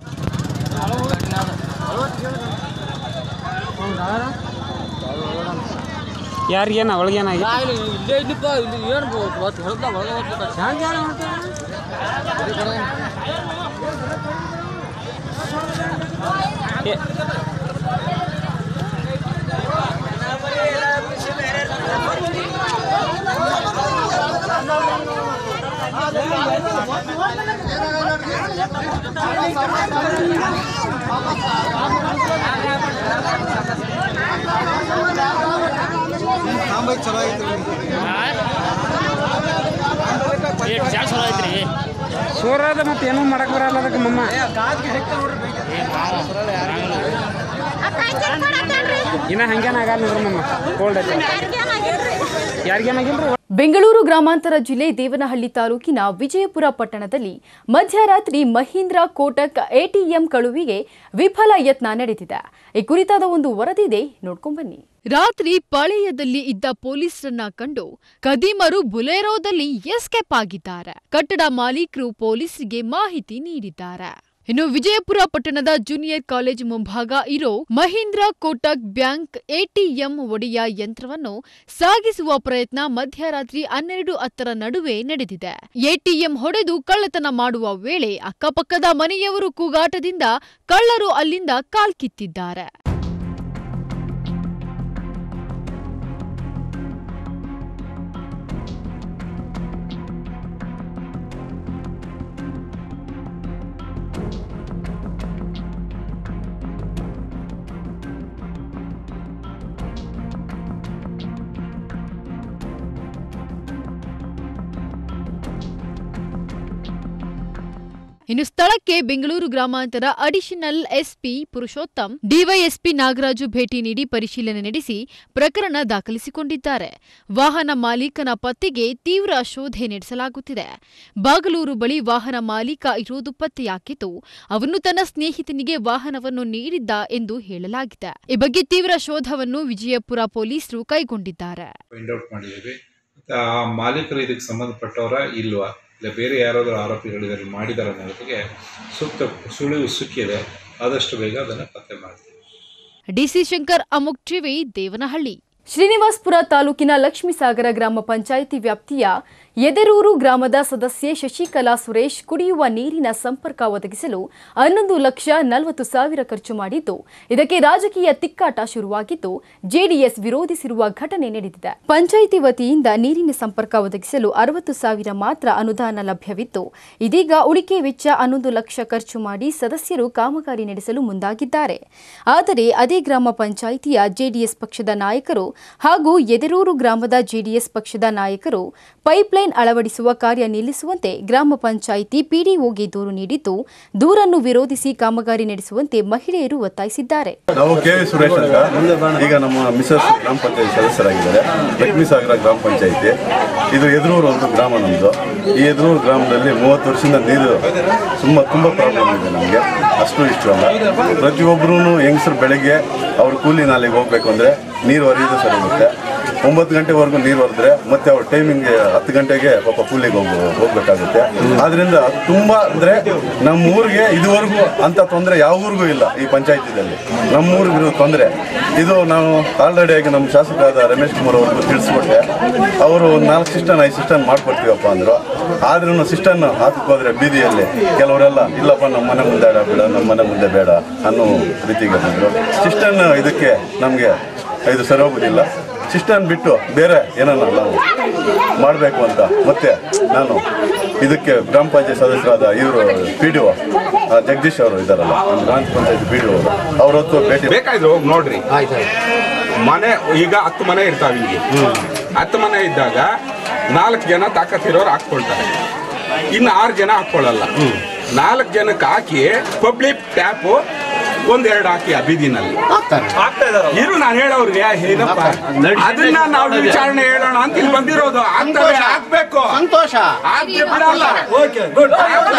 ಯಾರಿಗೇನ ಒಳಗೇನಾಗಿ ಸೋರದ ಮತ್ತೆ ಏನೂ ಮಾಡಕ್ ಬರಲ್ಲ ಅದಕ್ಕೆ ಮಮ್ಮ ಇನ್ನ ಹಂಗೇನ ಆಗಲ್ಲ ನೋಡ್ರಿ ಮಮ್ಮ ಕೋಲ್ಡ್ ಐತೆ ಯಾರಿಗೇನಾಗಿಲ್ರಿ ಬೆಂಗಳೂರು ಗ್ರಾಮಾಂತರ ಜಿಲ್ಲೆ ದೇವನಹಳ್ಳಿ ತಾಲೂಕಿನ ವಿಜಯಪುರ ಪಟ್ಟಣದಲ್ಲಿ ಮಧ್ಯರಾತ್ರಿ ಮಹೀಂದ್ರ ಕೋಟಕ್ ಎಟಿಎಂ ಕಳುವಿಗೆ ವಿಫಲ ಯತ್ನ ನಡೆದಿದೆ ಈ ಕುರಿತಾದ ಒಂದು ವರದಿ ಇದೆ ನೋಡ್ಕೊಂಬನ್ನಿ ರಾತ್ರಿ ಪಾಳೆಯದಲ್ಲಿ ಇದ್ದ ಪೊಲೀಸರನ್ನ ಕಂಡು ಕದೀಮರು ಬುಲೆರೋದಲ್ಲಿ ಎಸ್ಕೇಪ್ ಆಗಿದ್ದಾರೆ ಕಟ್ಟಡ ಮಾಲೀಕರು ಪೊಲೀಸರಿಗೆ ಮಾಹಿತಿ ನೀಡಿದ್ದಾರೆ ಇನ್ನು ವಿಜಯಪುರ ಪಟ್ಟಣದ ಜೂನಿಯರ್ ಕಾಲೇಜ್ ಮುಂಭಾಗ ಇರೋ ಮಹೀಂದ್ರ ಕೋಟಕ್ ಬ್ಯಾಂಕ್ ಎಟಿಎಂ ಒಡೆಯ ಯಂತ್ರವನ್ನು ಸಾಗಿಸುವ ಪ್ರಯತ್ನ ಮಧ್ಯರಾತ್ರಿ ಹನ್ನೆರಡು ಹತ್ತರ ನಡುವೆ ನಡೆದಿದೆ ಎಟಿಎಂ ಹೊಡೆದು ಕಳ್ಳತನ ಮಾಡುವ ವೇಳೆ ಅಕ್ಕಪಕ್ಕದ ಮನೆಯವರು ಕೂಗಾಟದಿಂದ ಕಳ್ಳರು ಅಲ್ಲಿಂದ ಕಾಲ್ಕಿತ್ತಿದ್ದಾರೆ ಇನ್ನು ಸ್ಥಳಕ್ಕೆ ಬೆಂಗಳೂರು ಗ್ರಾಮಾಂತರ additional SP Purushottam DYSP Nagaraju ಭೇಟಿ ನೀಡಿ ಪರಿಶೀಲನೆ ನಡೆಸಿ ಪ್ರಕರಣ ದಾಖಲಿಸಿಕೊಂಡಿದ್ದಾರೆ ವಾಹನ ಮಾಲೀಕನ ಪತ್ತೆಗೆ ತೀವ್ರ ಶೋಧೆ ನಡೆಸಲಾಗುತ್ತಿದೆ ಬಾಗಲೂರು ಬಳಿ ವಾಹನ ಮಾಲೀಕ ಇರುವುದು ಪತ್ತೆಯಾಗಿದ್ದು ಅವನು ತನ್ನ ಸ್ನೇಹಿತನಿಗೆ ವಾಹನವನ್ನು ನೀಡಿದ್ದ ಎಂದು ಹೇಳಲಾಗಿದೆ ಈ ಬಗ್ಗೆ ತೀವ್ರ ಶೋಧವನ್ನು ವಿಜಯಪುರ ಪೊಲೀಸರು ಕೈಗೊಂಡಿದ್ದಾರೆ ಫೈಂಡ್ ಔಟ್ ಮಾಡಿದ್ದೀವಿ ಮತ್ತು ಆ ಮಾಲೀಕರು ಇದಕ್ಕೆ ಸಂಬಂಧಪಟ್ಟವರ ಇಲ್ವಾ ಇಲ್ಲ ಬೇರೆ ಯಾರಾದರೂ ಆರೋಪಿಗಳು ಇದರಲ್ಲಿ ಮಾಡಿದ್ದಾರೆ ಅನ್ನೋದಕ್ಕೆ ಸೂಕ್ತ ಸುಳಿವು ಸಿಕ್ಕಿದೆ ಆದಷ್ಟು ಬೇಗ ಅದನ್ನು ಪತ್ತೆ ಮಾಡ್ತೀವಿ ಡಿಸಿ ಶಂಕರ್ ಅಮುಕ್ ಟಿವಿ ದೇವನಹಳ್ಳಿ ಶ್ರೀನಿವಾಸ್ಪುರ ತಾಲೂಕಿನ ಲಕ್ಷ್ಮೀಸಾಗರ ಗ್ರಾಮ ಪಂಚಾಯಿತಿ ವ್ಯಾಪ್ತಿಯ ಎದೆರೂರು ಗ್ರಾಮದ ಸದಸ್ಯೆ ಶಶಿಕಲಾ ಸುರೇಶ್ ಕುಡಿಯುವ ನೀರಿನ ಸಂಪರ್ಕ ಒದಗಿಸಲು ಹನ್ನೊಂದು ಲಕ್ಷ ನಲವತ್ತು ಸಾವಿರ ಖರ್ಚು ಮಾಡಿದ್ದು ಇದಕ್ಕೆ ರಾಜಕೀಯ ತಿಕ್ಕಾಟ ಶುರುವಾಗಿದ್ದು ಜೆಡಿಎಸ್ ವಿರೋಧಿಸಿರುವ ಘಟನೆ ನಡೆದಿದೆ ಪಂಚಾಯಿತಿ ವತಿಯಿಂದ ನೀರಿನ ಸಂಪರ್ಕ ಒದಗಿಸಲು ಅರವತ್ತು ಸಾವಿರ ಮಾತ್ರ ಅನುದಾನ ಲಭ್ಯವಿದ್ದು ಇದೀಗ ಉಳಿಕೆ ವೆಚ್ಚ ಹನ್ನೊಂದು ಲಕ್ಷ ಖರ್ಚು ಮಾಡಿ ಸದಸ್ಯರು ಕಾಮಗಾರಿ ನಡೆಸಲು ಮುಂದಾಗಿದ್ದಾರೆ ಆದರೆ ಅದೇ ಗ್ರಾಮ ಪಂಚಾಯಿತಿಯ ಜೆಡಿಎಸ್ ಪಕ್ಷದ ನಾಯಕರು ಹಾಗೂ ಎದೆರೂರು ಗ್ರಾಮದ ಜೆಡಿಎಸ್ ಪಕ್ಷದ ನಾಯಕರು ಪೈಪ್ಲೈನ್ ಅಳವಡಿಸುವ ಕಾರ್ಯ ನಿಲ್ಲಿಸುವಂತೆ ಗ್ರಾಮ ಪಂಚಾಯಿತಿ ಪಿಡಿಒಗೆ ದೂರು ನೀಡಿದ್ದು ದೂರನ್ನು ವಿರೋಧಿಸಿ ಕಾಮಗಾರಿ ನಡೆಸುವಂತೆ ಮಹಿಳೆಯರು ಒತ್ತಾಯಿಸಿದ್ದಾರೆ ನಾವು ಕೆ ವಿ ಸುರೇಶ್ ಅಂತ ಈಗ ನಮ್ಮ ಮಿಸಸ್ ಗ್ರಾಮ ಪಂಚಾಯತ್ ಸದಸ್ಯರಾಗಿದ್ದಾರೆ ಲಕ್ಷ್ಮೀಸಾಗರ ಗ್ರಾಮ ಪಂಚಾಯಿತಿ ಇದು ಎದುರೂರು ಒಂದು ಗ್ರಾಮ ನಮ್ಮದು ಈ ಎದುರೂರು ಗ್ರಾಮದಲ್ಲಿ ಮೂವತ್ತು ವರ್ಷದಿಂದ ನೀರು ತುಂಬ ತುಂಬ ಪ್ರಾಬ್ಲಮ್ ಇದೆ ನಮಗೆ ಅಷ್ಟು ಇಷ್ಟು ಅಲ್ಲ ಪ್ರತಿಯೊಬ್ಬರೂ ಹೆಂಗಸರು ಬೆಳಗ್ಗೆ ಅವ್ರ ಕೂಲಿ ನಾಲೆಗೆ ಹೋಗ್ಬೇಕು ಅಂದರೆ ನೀರು ಹರಿಯೋದು ಸರಿ ಹೋಗುತ್ತೆ ಒಂಬತ್ತು ಗಂಟೆವರೆಗೂ ನೀರು ಹೊರದ್ರೆ ಮತ್ತೆ ಅವ್ರ ಟೈಮಿಂಗ್ ಹತ್ತು ಗಂಟೆಗೆ ಪಾಪ ಕೂಲಿಗೆ ಹೋಗ್ ಹೋಗ್ಬೇಕಾಗುತ್ತೆ ಆದ್ರಿಂದ ತುಂಬ ಅಂದರೆ ನಮ್ಮ ಊರಿಗೆ ಇದುವರೆಗೂ ಅಂತ ತೊಂದರೆ ಯಾವ ಊರಿಗೂ ಇಲ್ಲ ಈ ಪಂಚಾಯತಿದಲ್ಲಿ ನಮ್ಮ ಊರಿಗಿರೋ ತೊಂದರೆ ಇದು ನಾವು ಆಲ್ರೆಡಿಯಾಗಿ ನಮ್ಮ ಶಾಸಕರಾದ ರಮೇಶ್ ಕುಮಾರ್ ಅವ್ರಿಗೂ ತಿಳಿಸ್ಕೊಟ್ಟೆ ಅವರು ಒಂದು ನಾಲ್ಕು ಸಿಸ್ಟನ್ ಐದು ಸಿಸ್ಟನ್ ಮಾಡ್ಕೊಡ್ತೀವಪ್ಪ ಅಂದರು ಆದ್ರೂ ಸಿಸ್ಟನ್ ಹಾಕೋದ್ರೆ ಬೀದಿಯಲ್ಲಿ ಕೆಲವರೆಲ್ಲ ಇಲ್ಲಪ್ಪ ನಮ್ಮ ಮನೆ ಮುಂದೆ ಬೇಡ ನಮ್ಮ ಮನೆ ಮುಂದೆ ಬೇಡ ಅನ್ನೋ ರೀತಿಗೆ ಬಂದರು ಸಿಸ್ಟನ್ ಇದಕ್ಕೆ ನಮಗೆ ಇದು ಸರಿ ಹೋಗೋದಿಲ್ಲ ಸಿಸ್ಟನ್ ಬಿಟ್ಟು ಬೇರೆ ಏನನ್ನ ನಾವು ಮಾಡಬೇಕು ಅಂತ ಮತ್ತೆ ನಾನು ಇದಕ್ಕೆ ಗ್ರಾಮ ಪಂಚಾಯತ್ ಸದಸ್ಯರಾದ ಇವರು ಪಿ ಡಿ ಒ ಜಗದೀಶ್ ಅವರು ಇದ್ದಾರಲ್ಲ ನಮ್ಮ ಗ್ರಾಮ ಪಂಚಾಯತ್ ಪಿ ಡಿ ಒ ಅವ್ರ ಹೊತ್ತು ಭೇಟಿ ಬೇಕಾಯ್ತು ಹೋಗಿ ನೋಡ್ರಿ ಮನೆ ಈಗ ಹತ್ತು ಮನೆ ಇರ್ತಾವ ಇಲ್ಲಿ ಹತ್ತು ಮನೆ ಇದ್ದಾಗ ನಾಲ್ಕು ಜನ ತಾಕತ್ತಿರೋರು ಹಾಕ್ಕೊಳ್ತಾರೆ ಇನ್ನು ಆರು ಜನ ಹಾಕ್ಕೊಳ್ಳಲ್ಲ ನಾಲ್ಕು ಜನಕ್ಕೆ ಹಾಕಿ ಪಬ್ಲಿಕ್ ಟ್ಯಾಪು ಒಂದೆರಡು ಹಾಕಿ ಆ ಬೀದಿನಲ್ಲಿ ಇರು ನಾನು ಹೇಳೋರ್ಗೆ ಏನಪ್ಪ ಅದನ್ನ ನಾವು ವಿಚಾರಣೆ ಹೇಳೋಣ ಅಂತ ಇಲ್ಲಿ ಬಂದಿರೋದು ಆಗ್ತವೆ ಹಾಕ್ಬೇಕು ಸಂತೋಷ ಬಿಡಲ್ಲ ಓಕೆ ಗುಡ್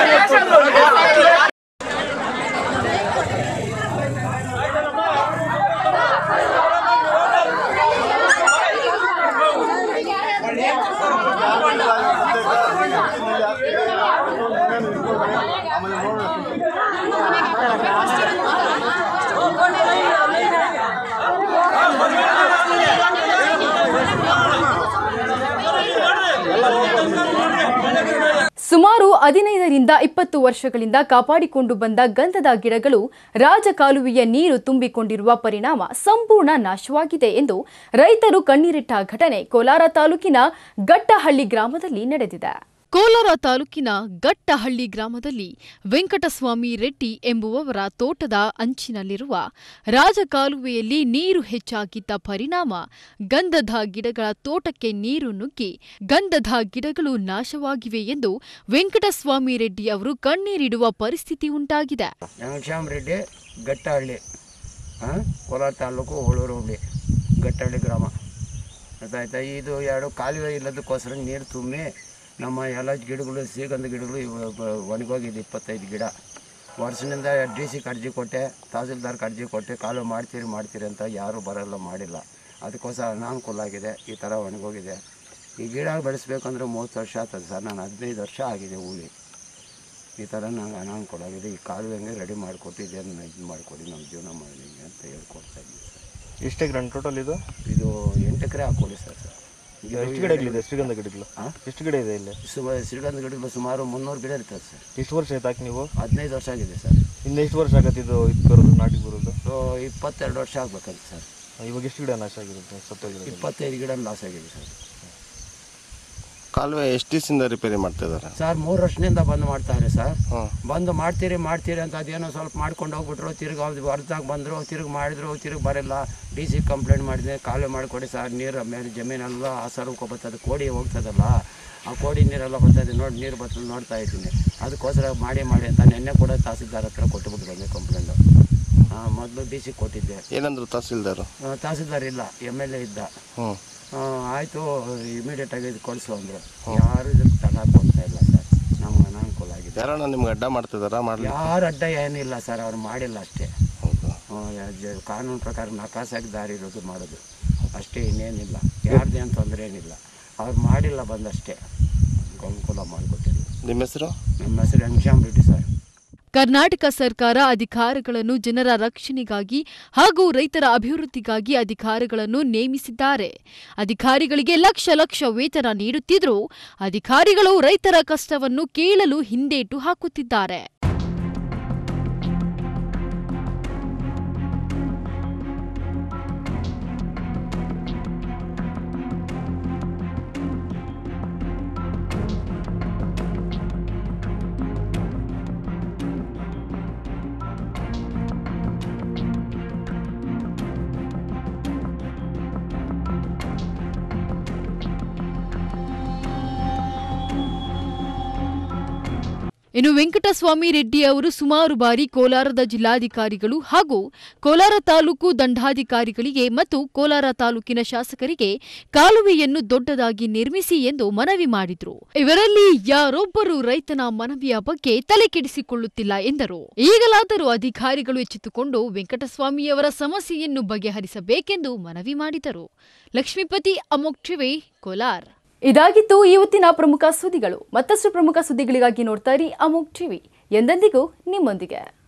ಸುಮಾರು ಹದಿನೈದರಿಂದ ಇಪ್ಪತ್ತು ವರ್ಷಗಳಿಂದ ಕಾಪಾಡಿಕೊಂಡು ಬಂದ ಗಂಧದ ಗಿಡಗಳು ರಾಜಕಾಲುವೆಯ ನೀರು ತುಂಬಿಕೊಂಡಿರುವ ಪರಿಣಾಮ ಸಂಪೂರ್ಣ ನಾಶವಾಗಿದೆ ಎಂದು ರೈತರು ಕಣ್ಣೀರಿಟ್ಟ ಘಟನೆ ಕೋಲಾರ ತಾಲೂಕಿನ ಗಟ್ಟಹಳ್ಳಿ ಗ್ರಾಮದಲ್ಲಿ ನಡೆದಿದೆ ಕೋಲಾರ ತಾಲೂಕಿನ ಗಟ್ಟಹಳ್ಳಿ ಗ್ರಾಮದಲ್ಲಿ ವೆಂಕಟಸ್ವಾಮಿ ರೆಡ್ಡಿ ಎಂಬುವವರ ತೋಟದ ಅಂಚಿನಲ್ಲಿರುವ ರಾಜಕಾಲುವೆಯಲ್ಲಿ ನೀರು ಹೆಚ್ಚಾಗಿದ್ದ ಪರಿಣಾಮ ಗಂಧದ ಗಿಡಗಳ ತೋಟಕ್ಕೆ ನೀರು ನುಗ್ಗಿ ಗಂಧದ ಗಿಡಗಳು ನಾಶವಾಗಿವೆ ಎಂದು ವೆಂಕಟಸ್ವಾಮಿ ರೆಡ್ಡಿ ಅವರು ಕಣ್ಣೀರಿಡುವ ಪರಿಸ್ಥಿತಿ ಉಂಟಾಗಿದೆ ರಂಗಶ್ಯಾಮ್ ರೆಡ್ಡಿ ಗಟ್ಟಹಳ್ಳಿ ಆ, ಕೋಲಾರ ತಾಲೂಕು ಹೋಳೂರು ಹೋಬಳಿ ಗಟ್ಟಹಳ್ಳಿ ಗ್ರಾಮ ಗೊತ್ತಾಯ್ತಾ ಇದು ಎರಡು ಕಾಲುವೆ ಇಲ್ಲದಕ್ಕೋಸ್ಕರ ನೀರು ತುಂಬಿ ನಮ್ಮ ಎಲ್ಲ ಗಿಡಗಳು ಶ್ರೀಗಂಧ ಗಿಡಗಳು ಇವ- ಬ- ಒಣಗೋಗಿದೆ ಇಪ್ಪತ್ತೈದು ಗಿಡ ವರ್ಷದಿಂದ ಡಿ ಸಿ ಅರ್ಜಿ ಕೊಟ್ಟೆ ತಹಸೀಲ್ದಾರ್ಗೆ ಅರ್ಜಿ ಕೊಟ್ಟೆ ಕಾಲು ಮಾಡ್ತೀರಿ ಮಾಡ್ತೀರಿ ಅಂತ ಯಾರೂ ಬರಲ್ಲ ಮಾಡಿಲ್ಲ ಅದಕ್ಕೋಸ್ಕರ ಅನಾನುಕೂಲ ಆಗಿದೆ ಈ ಥರ ಒಣಗೋಗಿದೆ ಈ ಗಿಡ ಬೆಳೆಸ್ಬೇಕಂದ್ರೆ ಮೂವತ್ತು ವರ್ಷ ಆಗ್ತದೆ ಸರ್ ನಾನು ಹದಿನೈದು ವರ್ಷ ಆಗಿದೆ ಹೂಲಿ ಈ ಥರ ನಂಗೆ ಅನಾನುಕೂಲ ಆಗಿದೆ ಈ ಕಾಲುವೆಗೆ ರೆಡಿ ಮಾಡಿಕೊಟ್ಟು ಇದನ್ನು ಇದು ಮಾಡಿಕೊಡಿ ನಮ್ಮ ಜೀವನ ಮಾಡಿ ಅಂತ ಹೇಳ್ಕೊಡ್ತಾ ಇದ್ದೀನಿ ಸರ್ ಎಷ್ಟು ಎಕರೆ ಟೋಟಲ್ ಇದು ಇದು ಎಂಟು ಎಕರೆ ಹಾಕ್ಕೊಡಿ ಸರ್ ಸರ್ ಇದು ಎಷ್ಟು ಗಿಡಗಳಿದೆ ಶ್ರೀಗಂಧ ಗಿಡಗಳು ಎಷ್ಟು ಗಿಡ ಇದೆ ಇಲ್ಲಿ ಸುಮ ಶ್ರೀಗಂಧ ಗಿಡಗಳು ಸುಮಾರು ಮುನ್ನೂರು ಗಿಡ ಇರ್ತದೆ ಸರ್ ಎಷ್ಟು ವರ್ಷ ಆಯ್ತು ಹಾಕಿ ನೀವು ಹದಿನೈದು ವರ್ಷ ಆಗಿದೆ ಸರ್ ಇನ್ನು ಎಷ್ಟು ವರ್ಷ ಆಗತ್ತೆ ಇದು ಇದು ಬರೋದು ನಾಟಿಗೆ ಬರೋದು ಸೊ ಇಪ್ಪತ್ತೆರಡು ವರ್ಷ ಆಗ್ಬೇಕಂತ ಸರ್ ಇವಾಗ ಎಷ್ಟು ಗಿಡ ನಾಶ ಆಗಿರುತ್ತೆ ಸತ್ತೋಗಿರೋದು ಇಪ್ಪತ್ತೈದು ಗಿಡ ಲಾಸ್ ಆಗಿದೆ ಸರ್ ಕಾಲುವೆ ಎಷ್ಟು ದಿವಸದಿಂದ ರಿಪೇರಿ ಮಾಡ್ತಾ ಇದ್ದಾರೆ ಸರ್ ಮೂರು ವರ್ಷದಿಂದ ಬಂದ್ ಮಾಡ್ತಾರೆ ಸರ್ ಬಂದು ಮಾಡ್ತೀರಿ ಮಾಡ್ತೀರಿ ಅಂತ ಅದೇನೋ ಸ್ವಲ್ಪ ಮಾಡ್ಕೊಂಡು ಹೋಗ್ಬಿಟ್ರು ತಿರ್ಗಿ ಅವ್ರು ಹೊರತಾಗ ಬಂದರು ತಿರ್ಗಿ ಮಾಡಿದ್ರು ತಿರ್ಗಿ ಬರಲ್ಲ ಡಿ ಸಿ ಕಂಪ್ಲೇಂಟ್ ಮಾಡಿದೆ ಕಾಲುವೆ ಮಾಡಿಕೊಡಿ ಸರ್ ನೀರು ಮೇಲೆ ಜಮೀನೆಲ್ಲ ಆ ಸರ್ವಕ್ಕೆ ಬರ್ತದೆ ಕೋಡಿ ಹೋಗ್ತದಲ್ಲ ಆ ಕೋಡಿ ನೀರೆಲ್ಲ ಬರ್ತದೆ ನೋಡಿ ನೀರು ಬರ್ತದೆ ನೋಡ್ತಾ ಇದ್ದೀನಿ ಅದಕ್ಕೋಸ್ಕರ ಮಾಡಿ ಮಾಡಿ ಅಂತ ನಿನ್ನೆ ಕೂಡ ತಹಸೀಲ್ದಾರ್ ಹತ್ರ ಕೊಟ್ಟುಬಿಟ್ಟು ಬಂದೆ ಕಂಪ್ಲೇಂಟು ಮೊದಲು ಡಿ ಸಿ ಕೊಟ್ಟಿದ್ದೆ ಏನಂದ್ರು ತಹಸೀಲ್ದಾರು ಆ, ತಹಸೀಲ್ದಾರ್ ಇಲ್ಲ ಎಮ್ ಎಲ್ ಎ ಇದ್ದ ಹ್ಞೂ ಆ, ಆಯ್ತು ಇಮಿಡಿಯೇಟ್ ಆಗಿ ಇದು ಕಳಿಸು ಅಂದರು ಯಾರು ಇದಕ್ಕೆ ತಲೆ ಕೊಡ್ತಾ ಇಲ್ಲ ಸರ್ ನಮ್ಗೆ ಅನಾನುಕೂಲ ಆಗಿದೆ ಯಾರನ್ನ ನಿಮ್ಗೆ ಅಡ್ಡ ಮಾಡ್ತಿದಾರಾ ಮಾಡ್ಲಿ ಯಾರು ಅಡ್ಡ ಏನಿಲ್ಲ ಸರ್ ಅವ್ರು ಮಾಡಿಲ್ಲ ಅಷ್ಟೇ ಹ್ಮ್, ಯಾ- ಜ- ಕಾನೂನು ಪ್ರಕಾರ ನಕಾಸಾಗಿ ದಾರಿ ಇರೋದು ಮಾಡೋದು ಅಷ್ಟೇ ಇನ್ನೇನಿಲ್ಲ ಯಾರ್ದೇನು ತೊಂದರೆ ಏನಿಲ್ಲ ಅವ್ರು ಮಾಡಿಲ್ಲ ಬಂದಷ್ಟೇ ಅನುಕೂಲ ಮಾಡಿಕೊಟ್ಟಿಲ್ಲ ನಿಮ್ಮ ಹೆಸರು ನಮ್ಮ ಹೆಸರು ಅಂಶಾಮ್ ರೆಡ್ಡಿ ಸರ್ ಕರ್ನಾಟಕ ಸರ್ಕಾರ ಅಧಿಕಾರಿಗಳನ್ನು ಜನರ ರಕ್ಷಣೆಗಾಗಿ ಹಾಗೂ ರೈತರ ಅಭಿವೃದ್ಧಿಗಾಗಿ ಅಧಿಕಾರಿಗಳನ್ನು ನೇಮಿಸಿದ್ದಾರೆ ಅಧಿಕಾರಿಗಳಿಗೆ ಲಕ್ಷ ಲಕ್ಷ ವೇತನ ನೀಡುತ್ತಿದ್ರೂ ಅಧಿಕಾರಿಗಳು ರೈತರ ಕಷ್ಟವನ್ನು ಕೇಳಲು ಹಿಂದೇಟು ಹಾಕುತ್ತಿದ್ದಾರೆ ಇನ್ನು ವೆಂಕಟಸ್ವಾಮಿ ರೆಡ್ಡಿ ಅವರು ಸುಮಾರು ಬಾರಿ ಕೋಲಾರದ ಜಿಲ್ಲಾಧಿಕಾರಿಗಳು ಹಾಗೂ ಕೋಲಾರ ತಾಲೂಕು ದಂಡಾಧಿಕಾರಿಗಳಿಗೆ ಮತ್ತು ಕೋಲಾರ ತಾಲೂಕಿನ ಶಾಸಕರಿಗೆ ಕಾಲುವೆಯನ್ನು ದೊಡ್ಡದಾಗಿ ನಿರ್ಮಿಸಿ ಎಂದು ಮನವಿ ಮಾಡಿದ್ರು ಇವರಲ್ಲಿ ಯಾರೊಬ್ಬರು ರೈತನ ಮನವಿಯ ಬಗ್ಗೆ ತಲೆ ಕೆಡಿಸಿಕೊಳ್ಳುತ್ತಿಲ್ಲ ಎಂದರು ಈಗಲಾದರೂ ಅಧಿಕಾರಿಗಳು ಎಚ್ಚೆತ್ತುಕೊಂಡು ವೆಂಕಟಸ್ವಾಮಿಯವರ ಸಮಸ್ಯೆಯನ್ನು ಬಗೆಹರಿಸಬೇಕೆಂದು ಮನವಿ ಮಾಡಿದರು ಲಕ್ಷ್ಮೀಪತಿ ಅಮೋಕ್ ಟಿವಿ ಕೋಲಾರ್ ಇದಾಗಿತ್ತು ಇವತ್ತಿನ ಪ್ರಮುಖ ಸುದ್ದಿಗಳು ಮತ್ತಷ್ಟು ಪ್ರಮುಖ ಸುದ್ದಿಗಳಿಗಾಗಿ ನೋಡ್ತಾ ಇರಿ ಅಮೋಕ್ ಟಿವಿ ಎಂದೆಂದಿಗೂ ನಿಮ್ಮೊಂದಿಗೆ